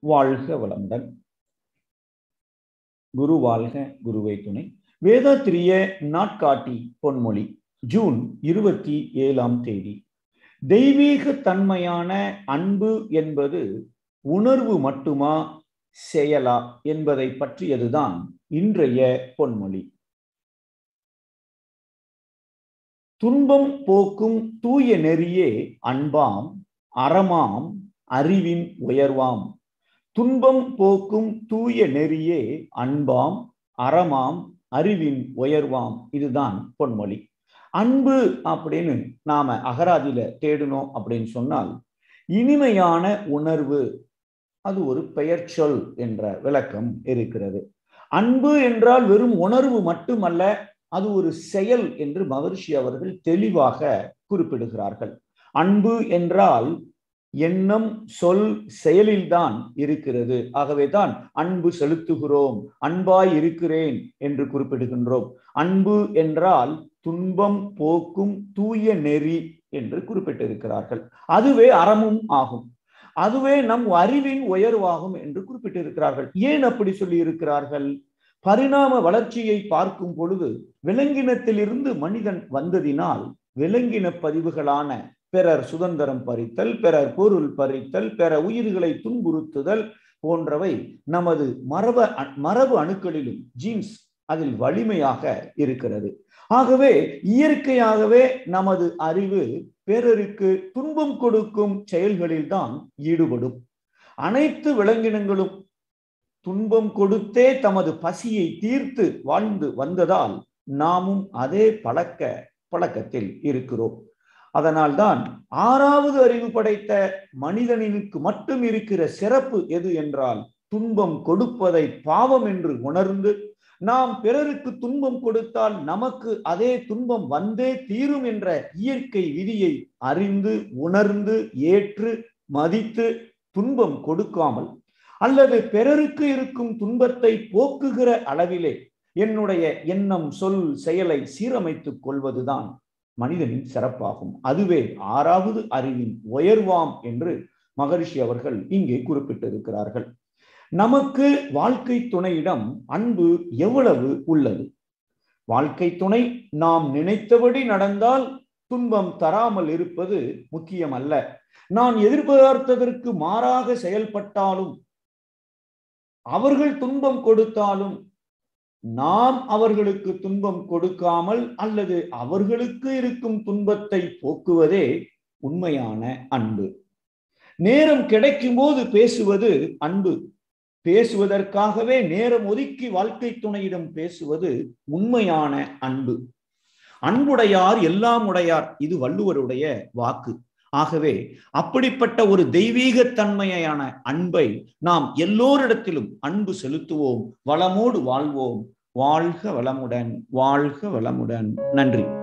வாழ்க வளமுடன் குரு வாழ்க குருவை துணை வேதாத்திரிய நாட்காட்டி பொன்மொழி ஜூன் இருபத்தி ஏழாம் தேதி தெய்வீக தன்மையான அன்பு என்பது உணர்வு மட்டுமா செயலா என்பதை பற்றியதுதான் இன்றைய பொன்மொழி துன்பம் போக்கும் தூய நெறியே அன்பாம் அறமாம் அறிவின் உயர்வாம் துன்பம் போக்கும் தூய நெறியே அன்பாம் அறமாம் அறிவின் உயர்வாம் இதுதான் பொன்மொழி அன்பு அப்படின்னு நாம அகராதியில தேடணும் அப்படின்னு சொன்னால் இனிமையான உணர்வு அது ஒரு பெயர் சொல் என்ற விளக்கம் இருக்கிறது அன்பு என்றால் வெறும் உணர்வு மட்டுமல்ல அது ஒரு செயல் என்று மகர்ஷி அவர்கள் தெளிவாக குறிப்பிடுகிறார்கள் அன்பு என்றால் எண்ணம் சொல் செயலில்தான் இருக்கிறது ஆகவேதான் அன்பு செலுத்துகிறோம் அன்பாய் இருக்கிறேன் என்று குறிப்பிடுகின்றோம் அன்பு என்றால் துன்பம் போக்கும் தூய நெறி என்று குறிப்பிட்டிருக்கிறார்கள் அதுவே அறமும் ஆகும் அதுவே நம் அறிவின் உயர்வாகும் என்று குறிப்பிட்டிருக்கிறார்கள் ஏன் அப்படி சொல்லி இருக்கிறார்கள் பரிணாம வளர்ச்சியை பார்க்கும் பொழுது விலங்கினத்திலிருந்து மனிதன் வந்ததினால் விலங்கின பதிவுகளான பிறர் சுதந்திரம் பறித்தல் பிறர் பொருள் பறித்தல் பிற உயிர்களை துன்புறுத்துதல் போன்றவை நமது மரபு மரபு அணுக்களிலும் ஜீன்ஸ் அதில் வலிமையாக இருக்கிறது ஆகவே இயற்கையாகவே நமது அறிவு பிறருக்கு துன்பம் கொடுக்கும் செயல்களில்தான் ஈடுபடும் அனைத்து விலங்கினங்களும் துன்பம் கொடுத்தே தமது பசியை தீர்த்து வாழ்ந்து வந்ததால் நாமும் அதே பழக்க பழக்கத்தில் இருக்கிறோம் அதனால்தான் ஆறாவது அறிவு படைத்த மனிதனினுக்கு மட்டும் இருக்கிற சிறப்பு எது என்றால் துன்பம் கொடுப்பதை பாவம் என்று உணர்ந்து நாம் பிறருக்கு துன்பம் கொடுத்தால் நமக்கு அதே துன்பம் வந்தே தீரும் என்ற இயற்கை விதியை அறிந்து உணர்ந்து ஏற்று மதித்து துன்பம் கொடுக்காமல் அல்லது பிறருக்கு இருக்கும் துன்பத்தை போக்குகிற அளவிலே என்னுடைய எண்ணம் சொல் செயலை சீரமைத்துக் கொள்வதுதான் மனிதனின் சிறப்பாகும் அதுவே ஆறாவது அறிவின் உயர்வாம் என்று மகரிஷி அவர்கள் இங்கே குறிப்பிட்டிருக்கிறார்கள் நமக்கு வாழ்க்கை துணையிடம் அன்பு எவ்வளவு உள்ளது வாழ்க்கை துணை நாம் நினைத்தபடி நடந்தால் துன்பம் தராமல் இருப்பது முக்கியம் அல்ல நான் எதிர்பார்த்ததற்கு மாறாக செயல்பட்டாலும் அவர்கள் துன்பம் கொடுத்தாலும் நாம் அவர்களுக்கு துன்பம் கொடுக்காமல் அல்லது அவர்களுக்கு இருக்கும் துன்பத்தை போக்குவதே உண்மையான அன்பு நேரம் கிடைக்கும் போது பேசுவது அன்பு பேசுவதற்காகவே நேரம் ஒதுக்கி வாழ்க்கை துணையிடம் பேசுவது உண்மையான அன்பு அன்புடையார் எல்லாம் உடையார் இது வள்ளுவருடைய வாக்கு ஆகவே அப்படிப்பட்ட ஒரு தெய்வீக தன்மையான அன்பை நாம் எல்லோரிடத்திலும் அன்பு செலுத்துவோம் வளமோடு வாழ்வோம் வாழ்க வளமுடன் வாழ்க வளமுடன் நன்றி